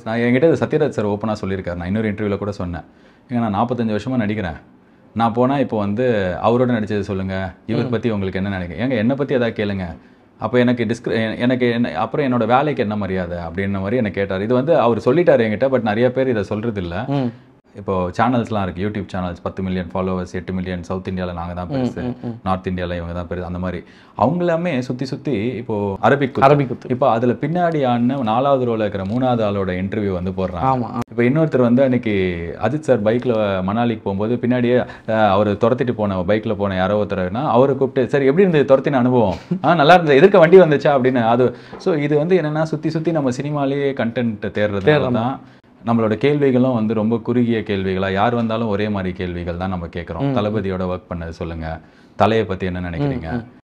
நான் என்கிட்ட இது சத்யராஜ் சார் ஓப்பனாக சொல்லியிருக்காரு நான் இன்னொரு இன்டர்வியூவில் கூட சொன்னேன் ஏங்க நான் நாற்பத்தஞ்சு வருஷமாக நடிக்கிறேன் நான் போனால் இப்போ வந்து அவரோட நடிச்சது சொல்லுங்கள் இவர் பற்றி உங்களுக்கு என்ன நினைக்கிறேன் ஏங்க என்னை பற்றி எதாவது கேளுங்க அப்போ எனக்கு டிஸ்கிரி எனக்கு என்ன அப்புறம் என்னோட வேலைக்கு என்ன மரியாதை அப்படின்ற மாதிரி என்ன கேட்டார் இது வந்து அவர் சொல்லிட்டாரு என்கிட்ட பட் நிறைய பேர் இதை சொல்கிறது இல்லை ம் இப்போ சேனல்ஸ்லாம் இருக்குது யூடியூப் சேனல்ஸ் பத்து மில்லியன் ஃபாலோவர்ஸ் எட்டு மில்லியன் சவுத் இந்தியாவில் நாங்கள் தான் பெருசு நார்த் இந்தியாவில் இவங்க தான் பெருசு அந்த மாதிரி அவங்க எல்லாமே சுற்றி சுற்றி இப்போ அரபிக் குத்து. அரபிக் குத்து இப்போ அதில் பின்னாடி ஆடின நாலாவது ரோல இருக்கிற மூணாவது ஆளோட இன்டர்வியூ வந்து போடுறாங்க ஆமா இப்போ இன்னொருத்தர் வந்து அன்னைக்கு அஜித் சார் பைக்கில் மணாலிக்கு போகும்போது பின்னாடியே அஹ், அவர் துரத்திட்டு போன பைக்கில் போன யாரோ ஒருத்தர்னா அவரை கூப்பிட்டு சரி எப்படி இருந்தது துரத்தின அனுபவம் ஆ நல்லா இருந்தது எதிர்க்க வண்டி வந்துச்சா அப்படின்னு அது ஸோ இது வந்து என்னன்னா சுற்றி சுற்றி நம்ம சினிமாலேயே கண்டென்ட் தேடுறதுனால தான் நம்மளோட கேள்விகளும் வந்து ரொம்ப குறுகிய கேள்விகளா யார் வந்தாலும் ஒரே மாதிரி கேள்விகள் தான் நம்ம கேட்குறோம் தளபதியோட ஒர்க் பண்ணது சொல்லுங்க தலையை பற்றி என்ன நினைக்கிறீங்க